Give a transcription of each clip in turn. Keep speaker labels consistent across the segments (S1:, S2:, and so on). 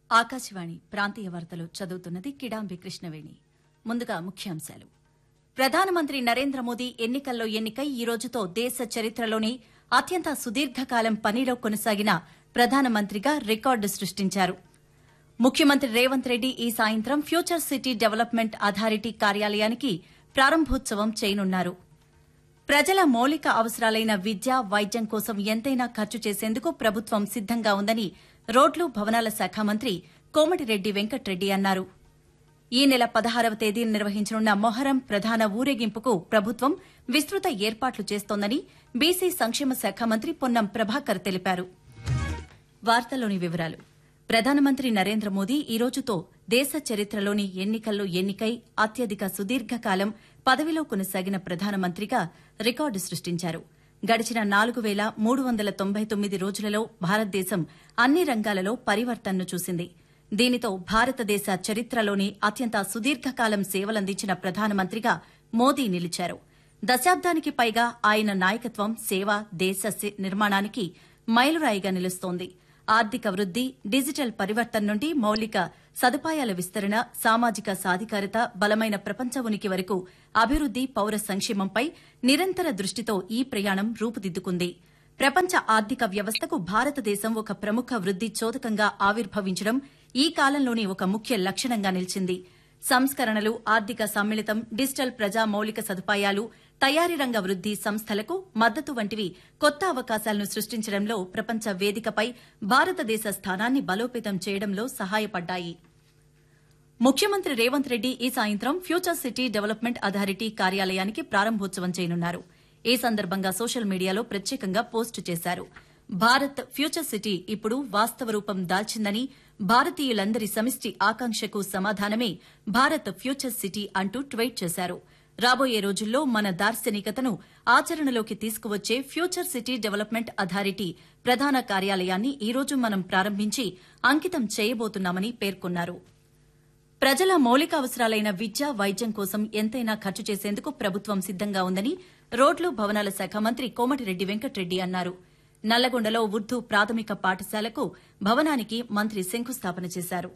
S1: ఆకాశవాణి ప్రాంతీయ వార్తలు చదువుతున్నది కిడాంబి కృష్ణవేణి ముందుగా ముఖ్యాంశాలు ప్రధానమంత్రి నరేంద్ర మోదీ ఎన్నికల్లో ఎన్నికై ఈ రోజుతో దేశ చరిత్రలోనే అత్యంత సుదీర్ఘకాలం పనిలో కొనసాగిన ప్రధానమంత్రిగా రికార్డు సృష్టించారు ముఖ్యమంత్రి రేవంత్ రెడ్డి ఈ సాయంత్రం ఫ్యూచర్ సిటీ డెవలప్మెంట్ అథారిటీ కార్యాలయానికి ప్రారంభోత్సవం చేయనున్నారు ప్రజల మౌలిక అవసరాలైన విద్య వైద్యం కోసం ఎంతైనా ఖర్చు చేసేందుకు ప్రభుత్వం సిద్దంగా ఉందని రోడ్లు భవనాల శాఖ మంత్రి కోమటిరెడ్డి వెంకట్రెడ్డి అన్నారు ఈ నెల పదహారవ తేదీన నిర్వహించనున్న మొహరం ప్రధాన ఊరేగింపుకు ప్రభుత్వం విస్తృత ఏర్పాట్లు చేస్తోందని బీసీ సంక్షేమ శాఖ మంత్రి పొన్నం ప్రభాకర్ తెలిపారు వార్తల్లోని వివరాలు ప్రధానమంత్రి నరేంద్ర మోదీ ఈ రోజుతో దేశ చరిత్రలోని ఎన్నికల్లో ఎన్నికై అత్యధిక సుదీర్ఘకాలం పదవిలో కొనసాగిన ప్రధానమంత్రిగా రికార్డు సృష్టించారు గడిచిన నాలుగు వేల మూడు వందల తొంభై తొమ్మిది రోజులలో భారతదేశం అన్ని రంగాలలో పరివర్తనను చూసింది దీనితో భారతదేశ చరిత్రలోని అత్యంత సుదీర్ఘకాలం సేవలందించిన ప్రధానమంత్రిగా మోదీ నిలిచారు దశాబ్దానికి పైగా ఆయన నాయకత్వం సేవ దేశ సి- నిర్మాణానికి మైలురాయిగా నిలుస్తోంది ఆర్థిక వృద్ది డిజిటల్ పరివర్తన నుండి మౌలిక సదుపాయాల విస్తరణ సామాజిక సాధికారత బలమైన ప్రపంచ ఉనికి వరకు అభివృద్ది పౌర సంక్షేమంపై నిరంతర దృష్టితో ఈ ప్రయాణం రూపుదిద్దుకుంది ప్రపంచ ఆర్థిక వ్యవస్థకు భారతదేశం ఒక ప్రముఖ వృద్ది చోదకంగా ఆవిర్భవించడం ఈ కాలంలోని ఒక ముఖ్య లక్షణంగా నిలిచింది సంస్కరణలు ఆర్థిక సమ్మిళితం డిజిటల్ ప్రజా మౌలిక సదుపాయాలు తయారీ రంగ వృద్ది సంస్థలకు మద్దతు వంటివి కొత్త అవకాశాలను సృష్టించడంలో ప్రపంచ వేదికపై భారతదేశ స్థానాన్ని బలోపేతం చేయడంలో సహాయపడ్డాయి ముఖ్యమంత్రి రేవంత్ రెడ్డి ఈ సాయంత్రం ఫ్యూచర్ సిటీ డెవలప్మెంట్ అథారిటీ కార్యాలయానికి ప్రారంభోత్సవం చేయనున్నారు ఈ సందర్భంగా సోషల్ మీడియాలో ప్రత్యేకంగా పోస్టు చేశారు భారత్ ఫ్యూచర్ సిటీ ఇప్పుడు వాస్తవ రూపం దాల్చిందని భారతీయులందరి సమిష్టి ఆకాంక్షకు సమాధానమే భారత్ ఫ్యూచర్ సిటీ అంటూ ట్వీట్ చేశారు రాబోయే రోజుల్లో మన దార్శనికతను ఆచరణలోకి తీసుకువచ్చే ఫ్యూచర్ సిటీ డెవలప్మెంట్ అథారిటీ ప్రధాన కార్యాలయాన్ని ఈ రోజు మనం ప్రారంభించి అంకితం చేయబోతున్నామని పేర్కొన్నారు ప్రజల మౌలిక అవసరాలైన విద్య వైద్యం కోసం ఎంతైనా ఖర్చు చేసేందుకు ప్రభుత్వం సిద్దంగా ఉందని రోడ్లు భవనాల శాఖ మంత్రి కోమటిరెడ్డి వెంకట్రెడ్డి అన్నారు నల్లగొండలో ఉర్దూ ప్రాథమిక పాఠశాలకు భవనానికి మంత్రి శంకుస్థాపన చేశారు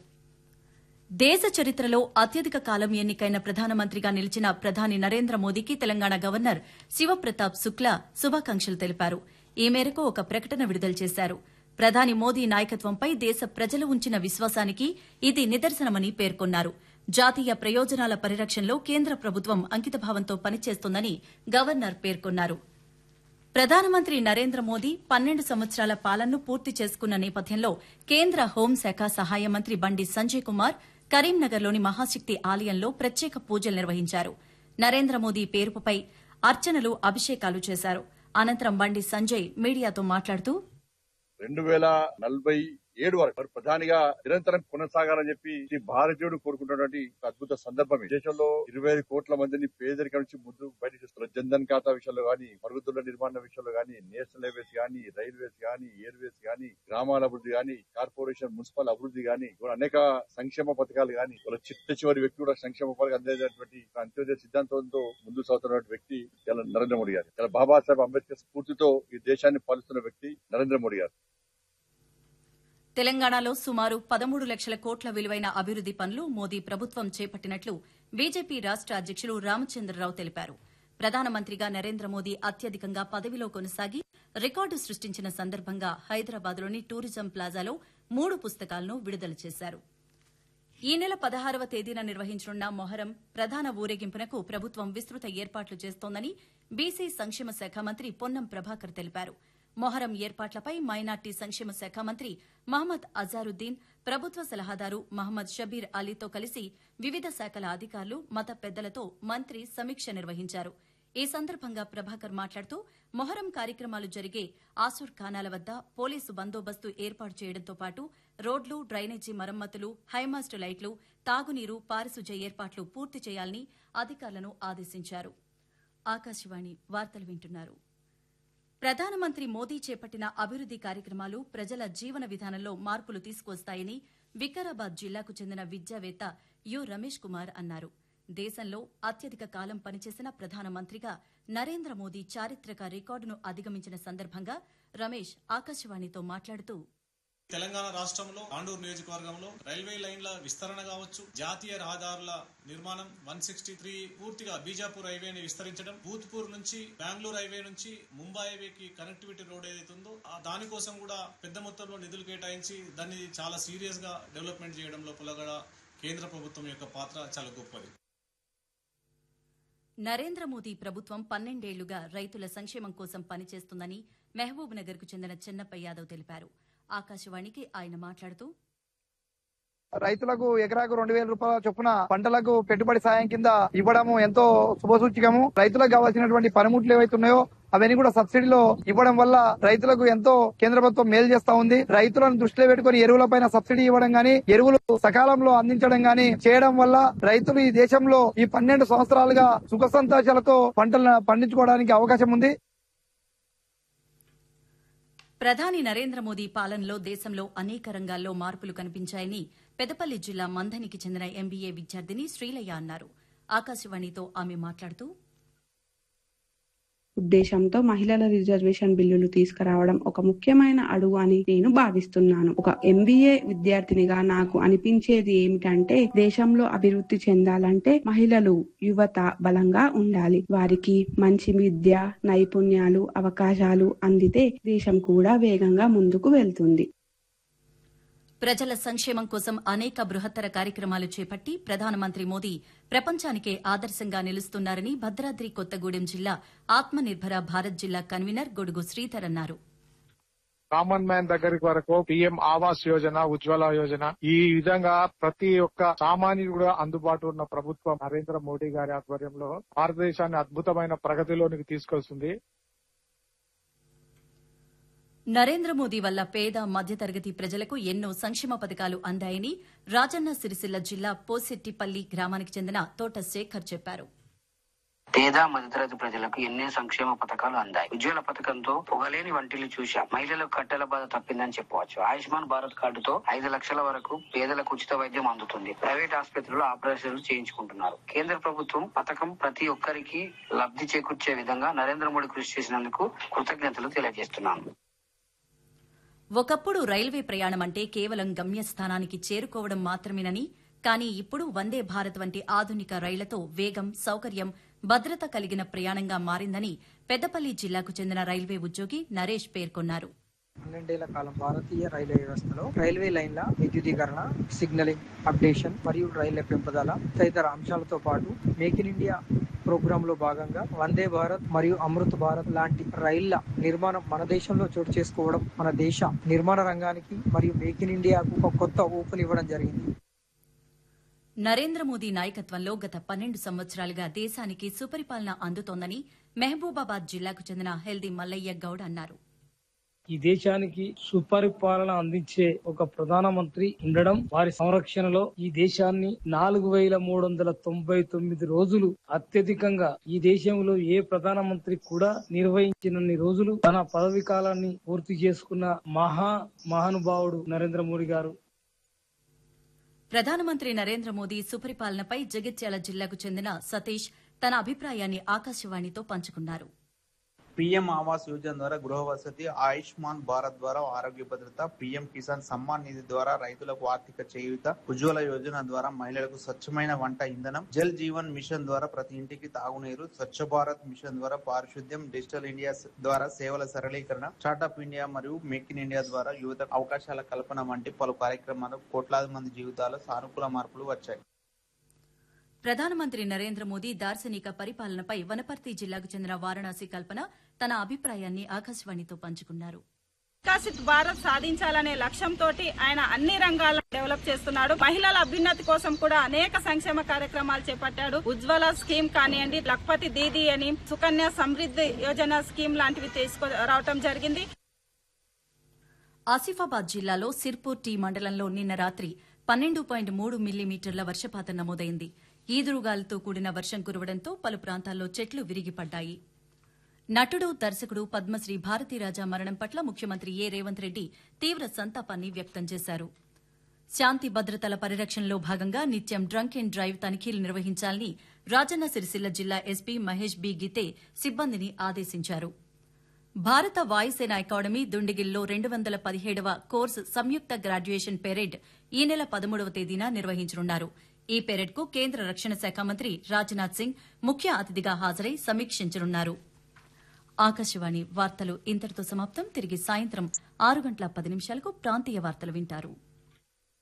S1: దేశ చరిత్రలో అత్యధిక కాలం ఎన్నికైన ప్రధానమంత్రిగా నిలిచిన ప్రధాని నరేంద్ర మోదీకి తెలంగాణ గవర్నర్ శివప్రతాప్ శుక్లా శుభాకాంక్షలు తెలిపారు ఈ మేరకు ఒక ప్రకటన విడుదల చేశారు ప్రధాని మోదీ నాయకత్వంపై దేశ ప్రజలు ఉంచిన విశ్వాసానికి ఇది నిదర్శనమని పేర్కొన్నారు జాతీయ ప్రయోజనాల పరిరక్షణలో కేంద్ర ప్రభుత్వం అంకితభావంతో పనిచేస్తోందని గవర్నర్ పేర్కొన్నారు ప్రధానమంత్రి నరేంద్ర మోదీ పన్నెండు సంవత్సరాల పాలనను పూర్తి చేసుకున్న నేపథ్యంలో కేంద్ర హోంశాఖ సహాయ మంత్రి బండి సంజయ్ కుమార్ కరీంనగర్లోని మహాశక్తి ఆలయంలో ప్రత్యేక పూజలు నిర్వహించారు నరేంద్ర మోదీ పేరుపై అర్చనలు అభిషేకాలు చేశారు అనంతరం బండి సంజయ్ మీడియాతో మాట్లాడుతూ
S2: రెండు వేల నలభై ఏడు వరకు మరి ప్రధానిగా నిరంతరం కొనసాగాలని చెప్పి ఈ భారతీయుడు కోరుకుంటున్నటువంటి ఒక అద్భుత సందర్భం ఇది. దేశంలో ఇరవై ఐదు కోట్ల మందిని పేదరికం నుంచి ముందు బయటకు తీస్తున్నారు జన్ధన్ ఖాతా విషయంలో గానీ మరుగుదొడ్ల నిర్మాణ విషయంలో గానీ నేషనల్ హైవేస్ గానీ రైల్వేస్ గానీ ఎయిర్వేస్ గానీ గ్రామాల అభివృద్ధి గానీ కార్పొరేషన్ మున్సిపల్ అభివృద్ధి గానీ ఇవాళ అనేక సంక్షేమ పథకాలు గానీ వాళ్ళ చిట్ట చివరి వ్యక్తి కూడా సంక్షేమ పథకాలు అందేటటువంటి ఒక అంత్యోదయ సిద్ధాంతంతో ముందుకు సాగుతున్నటువంటి వ్యక్తి ఇలా నరేంద్ర మోడీ గారు ఇలా బాబాసాహెబ్ అంబేద్కర్ స్ఫూర్తితో ఈ దేశాన్ని పాలిస్తున్న వ్యక్తి నరేంద్ర మోడీ గారు
S1: తెలంగాణలో సుమారు పదమూడు లక్షల కోట్ల విలువైన అభివృద్ది పనులు మోదీ ప్రభుత్వం చేపట్టినట్లు బీజేపీ రాష్ట అధ్యకులు రామచంద్రరావు తెలిపారు ప్రధానమంత్రిగా నరేంద్ర మోదీ అత్యధికంగా పదవిలో కొనసాగి రికార్డు సృష్టించిన సందర్భంగా హైదరాబాద్లోని టూరిజం ప్లాజాలో మూడు పుస్తకాలను విడుదల చేశారు ఈ నెల పదహారవ తేదీన నిర్వహించనున్న మొహరం ప్రధాన ఊరేగింపునకు ప్రభుత్వం విస్తృత ఏర్పాట్లు చేస్తోందని బీసీ సంక్షేమ శాఖ మంత్రి పొన్నం ప్రభాకర్ తెలిపారు మొహరం ఏర్పాట్లపై మైనార్టీ సంక్షేమ శాఖ మంత్రి మహమ్మద్ అజారుద్దీన్ ప్రభుత్వ సలహాదారు మహమ్మద్ షబీర్ అలీతో కలిసి వివిధ శాఖల అధికారులు మత పెద్దలతో మంత్రి సమీక్ష నిర్వహించారు ఈ సందర్భంగా ప్రభాకర్ మాట్లాడుతూ మొహరం కార్యక్రమాలు జరిగే ఆసూర్ ఖానాల వద్ద పోలీసు బందోబస్తు ఏర్పాటు చేయడంతో పాటు రోడ్లు డ్రైనేజీ మరమ్మతులు హైమాస్ట్ లైట్లు తాగునీరు పారిశుధ్య ఏర్పాట్లు పూర్తి చేయాలని అధికారులను ఆదేశించారు ఆకాశవాణి వార్తలు వింటున్నారు ప్రధానమంత్రి మోదీ చేపట్టిన అభివృద్ది కార్యక్రమాలు ప్రజల జీవన విధానంలో మార్పులు తీసుకువస్తాయని వికారాబాద్ జిల్లాకు చెందిన విద్యావేత్త యు రమేష్ కుమార్ అన్నారు దేశంలో అత్యధిక కాలం పనిచేసిన ప్రధానమంత్రిగా నరేంద్ర మోదీ చారిత్రక రికార్డును అధిగమించిన సందర్భంగా రమేష్ ఆకాశవాణితో మాట్లాడుతూ
S3: తెలంగాణ రాష్ట్రంలో తాండూరు నియోజకవర్గంలో రైల్వే లైన్ల విస్తరణ కావచ్చు జాతీయ రహదారుల నిర్మాణం వన్ సిక్స్టీ త్రీ పూర్తిగా బీజాపూర్ హైవేని విస్తరించడం భూత్పూర్ నుంచి బెంగళూరు హైవే నుంచి ముంబై హైవేకి కనెక్టివిటీ రోడ్ ఏదైతే ఉందో ఆ దానికోసం కూడా పెద్ద మొత్తంలో నిధులు కేటాయించి దాన్ని చాలా సీరియస్ గా డెవలప్మెంట్ చేయడం లోపల కూడా కేంద్ర ప్రభుత్వం యొక్క పాత్ర చాలా గొప్పది
S1: నరేంద్ర మోదీ ప్రభుత్వం పన్నెండేళ్లుగా రైతుల సంక్షేమం కోసం పనిచేస్తుందని మహబూబ్ నగర్ కు చెందిన చెన్నప్ప యాదవ్ తెలిపారు ఆకాశవాణికి ఆయన మాట్లాడుతూ
S4: రైతులకు ఎకరాకు రెండు వేల రూపాయల చొప్పున పంటలకు పెట్టుబడి సాయం కింద ఇవ్వడము ఎంతో శుభసూచకము రైతులకు కావాల్సినటువంటి పనిముట్లు ఏవైతే ఉన్నాయో అవన్నీ కూడా సబ్సిడీలో ఇవ్వడం వల్ల రైతులకు ఎంతో కేంద్ర ప్రభుత్వం మేలు చేస్తా ఉంది రైతులను దృష్టిలో పెట్టుకుని ఎరువుల పైన సబ్సిడీ ఇవ్వడం గాని ఎరువులు సకాలంలో అందించడం గాని చేయడం వల్ల రైతులు ఈ దేశంలో ఈ పన్నెండు సంవత్సరాలుగా సుఖ సంతోషాలతో పంటలను పండించుకోవడానికి అవకాశం ఉంది
S1: ప్రధాని నరేంద్ర మోదీ పాలనలో దేశంలో అనేక రంగాల్లో మార్పులు కనిపించాయని పెదపల్లి జిల్లా మంథనికి చెందిన ఎంబీఏ విద్యార్థిని శ్రీలయ్య అన్నారు ఆకాశవాణితో ఆమె మాట్లాడుతూ
S5: ఉద్దేశంతో మహిళల రిజర్వేషన్ బిల్లులు తీసుకురావడం ఒక ముఖ్యమైన అడుగు అని నేను భావిస్తున్నాను ఒక ఎంబీఏ విద్యార్థినిగా నాకు అనిపించేది ఏమిటంటే దేశంలో అభివృద్ధి చెందాలంటే మహిళలు యువత బలంగా ఉండాలి వారికి మంచి విద్య నైపుణ్యాలు అవకాశాలు అందితే దేశం కూడా వేగంగా ముందుకు వెళ్తుంది
S1: ప్రజల సంక్షేమం కోసం అనేక బృహత్తర కార్యక్రమాలు చేపట్టి ప్రధానమంత్రి మోదీ ప్రపంచానికే ఆదర్శంగా నిలుస్తున్నారని భద్రాద్రి కొత్తగూడెం జిల్లా ఆత్మనిర్భర భారత్ జిల్లా కన్వీనర్ గొడుగు శ్రీధర్ అన్నారు
S6: కామన్ మ్యాన్ దగ్గరికి వరకు పిఎం ఆవాస్ యోజన ఉజ్వల యోజన ఈ విధంగా ప్రతి ఒక్క సామాన్యుడు కూడా అందుబాటు ఉన్న ప్రభుత్వం నరేంద్ర మోడీ గారి ఆధ్వర్యంలో భారతదేశాన్ని అద్భుతమైన ప్రగతిలోనికి తీసుకొస్తుంది
S1: నరేంద్ర మోదీ వల్ల పేద మధ్యతరగతి ప్రజలకు ఎన్నో సంక్షేమ పథకాలు అందాయని రాజన్న సిరిసిల్ల జిల్లా పోసెట్టిపల్లి గ్రామానికి చెందిన తోట శేఖర్ చెప్పారు
S7: పేద మధ్యతరగతి ప్రజలకు ఎన్నో సంక్షేమ పథకాలు అందాయి ఉజ్వల పథకంతో పొగలేని వంటిల్లు చూశాం మహిళలకు కట్టెల బాధ తప్పిందని చెప్పవచ్చు ఆయుష్మాన్ భారత్ కార్డుతో ఐదు లక్షల వరకు పేదలకు ఉచిత వైద్యం అందుతుంది ప్రైవేట్ ఆసుపత్రుల్లో ఆపరేషన్లు చేయించుకుంటున్నారు కేంద్ర ప్రభుత్వం పథకం ప్రతి ఒక్కరికి లబ్ధి చేకూర్చే విధంగా నరేంద్ర మోడీ కృషి చేసినందుకు కృతజ్ఞతలు తెలియజేస్తున్నాను
S1: ఒకప్పుడు రైల్వే ప్రయాణం అంటే కేవలం గమ్యస్థానానికి చేరుకోవడం మాత్రమేనని కానీ ఇప్పుడు వందే భారత్ వంటి ఆధునిక రైళ్లతో వేగం సౌకర్యం భద్రత కలిగిన ప్రయాణంగా మారిందని పెద్దపల్లి జిల్లాకు చెందిన రైల్వే ఉద్యోగి నరేష్ పేర్కొన్నారు
S8: పన్నెండేళ్ల కాలం భారతీయ రైల్వే వ్యవస్థలో రైల్వే లైన్ల విద్యుదీకరణ సిగ్నలింగ్ అప్డేషన్ మరియు రైళ్ల పెంపుదల తదితర అంశాలతో పాటు మేక్ ఇన్ ఇండియా ప్రోగ్రామ్ లో భాగంగా వందే భారత్ మరియు అమృత్ భారత్ లాంటి రైళ్ల నిర్మాణం మన దేశంలో చోటు చేసుకోవడం మన దేశ నిర్మాణ రంగానికి మరియు మేక్ ఇన్ ఇండియాకు ఒక కొత్త ఊపునివ్వడం జరిగింది
S1: నరేంద్ర మోదీ నాయకత్వంలో గత పన్నెండు సంవత్సరాలుగా దేశానికి సుపరిపాలన అందుతోందని మహబూబాబాద్ జిల్లాకు చెందిన హెల్దీ మల్లయ్య గౌడ్ అన్నారు
S9: ఈ దేశానికి సుపరిపాలన అందించే ఒక ప్రధానమంత్రి ఉండడం వారి సంరక్షణలో ఈ దేశాన్ని నాలుగు వేల మూడు వందల తొంభై తొమ్మిది రోజులు అత్యధికంగా ఈ దేశంలో ఏ ప్రధానమంత్రి కూడా నిర్వహించినన్ని రోజులు తన పదవి కాలాన్ని పూర్తి చేసుకున్న మహా మహానుభావుడు నరేంద్ర మోడీ గారు
S1: ప్రధానమంత్రి నరేంద్ర మోదీ సుపరిపాలనపై జగిత్యాల జిల్లాకు చెందిన సతీష్ తన అభిప్రాయాన్ని ఆకాశవాణితో పంచుకున్నారు
S10: పీఎం ఆవాస్ యోజన ద్వారా గృహ వసతి ఆయుష్మాన్ భారత్ ద్వారా ఆరోగ్య భద్రత పీఎం కిసాన్ సమ్మాన్ నిధి ద్వారా రైతులకు ఆర్థిక చేయూత ఉజ్వల యోజన ద్వారా మహిళలకు స్వచ్ఛమైన వంట ఇంధనం జల్ జీవన్ మిషన్ ద్వారా ప్రతి ఇంటికి తాగునీరు స్వచ్ఛ భారత్ మిషన్ ద్వారా పారిశుద్ధ్యం డిజిటల్ ఇండియా ద్వారా సేవల సరళీకరణ స్టార్టప్ ఇండియా మరియు మేక్ ఇన్ ఇండియా ద్వారా యువత అవకాశాల కల్పన వంటి పలు కార్యక్రమాలు కోట్లాది మంది జీవితాల్లో సానుకూల మార్పులు వచ్చాయి
S1: ప్రధానమంత్రి నరేంద్ర మోదీ దార్శనిక పరిపాలనపై వనపర్తి జిల్లాకు చెందిన వారణాసి కల్పన తన అభిప్రాయాన్ని ఆకాశవాణితో పంచుకున్నారు
S11: వికసిత్ భారత్ సాధించాలనే లక్ష్యంతో ఆయన అన్ని రంగాల్లో డెవలప్ చేస్తున్నాడు మహిళల అభ్యున్నతి కోసం కూడా అనేక సంక్షేమ కార్యక్రమాలు చేపట్టాడు ఉజ్వల స్కీమ్ కానివ్వండి లక్పతి దీది అని సుకన్య సమృద్ధి యోజన స్కీమ్ లాంటివి తీసుకు రావటం జరిగింది
S1: ఆసిఫాబాద్ జిల్లాలో సిర్పూర్ టీ మండలంలో నిన్న రాత్రి పన్నెండు పాయింట్ మూడు మిల్లీమీటర్ల వర్షపాతం నమోదైంది ఈదురుగాలితో కూడిన వర్షం కురవడంతో పలు ప్రాంతాల్లో చెట్లు విరిగిపడ్డాయి నటుడు దర్శకుడు పద్మశ్రీ భారతీరాజా మరణం పట్ల ముఖ్యమంత్రి ఏ రేవంత్ రెడ్డి తీవ్ర సంతాపాన్ని వ్యక్తం చేశారు శాంతి భద్రతల పరిరక్షణలో భాగంగా నిత్యం డ్రంక్ అండ్ డ్రైవ్ తనిఖీలు నిర్వహించాలని రాజన్న సిరిసిల్ల జిల్లా ఎస్పీ మహేష్ బి గితే సిబ్బందిని ఆదేశించారు భారత వాయుసేన అకాడమీ దుండిగిల్లో రెండు వందల పదిహేడవ కోర్సు సంయుక్త గ్రాడ్యుయేషన్ పెరేడ్ ఈ నెల పదమూడవ తేదీన నిర్వహించనున్నారు ఈ పెరేడ్కు కేంద్ర రక్షణ శాఖ మంత్రి రాజ్నాథ్ సింగ్ ముఖ్య అతిథిగా హాజరై సమీక్షించనున్నారు ఆకాశవాణి వార్తలు ఇంతటితో సమాప్తం తిరిగి సాయంత్రం ఆరు గంటల పది నిమిషాలకు ప్రాంతీయ వార్తలు వింటారు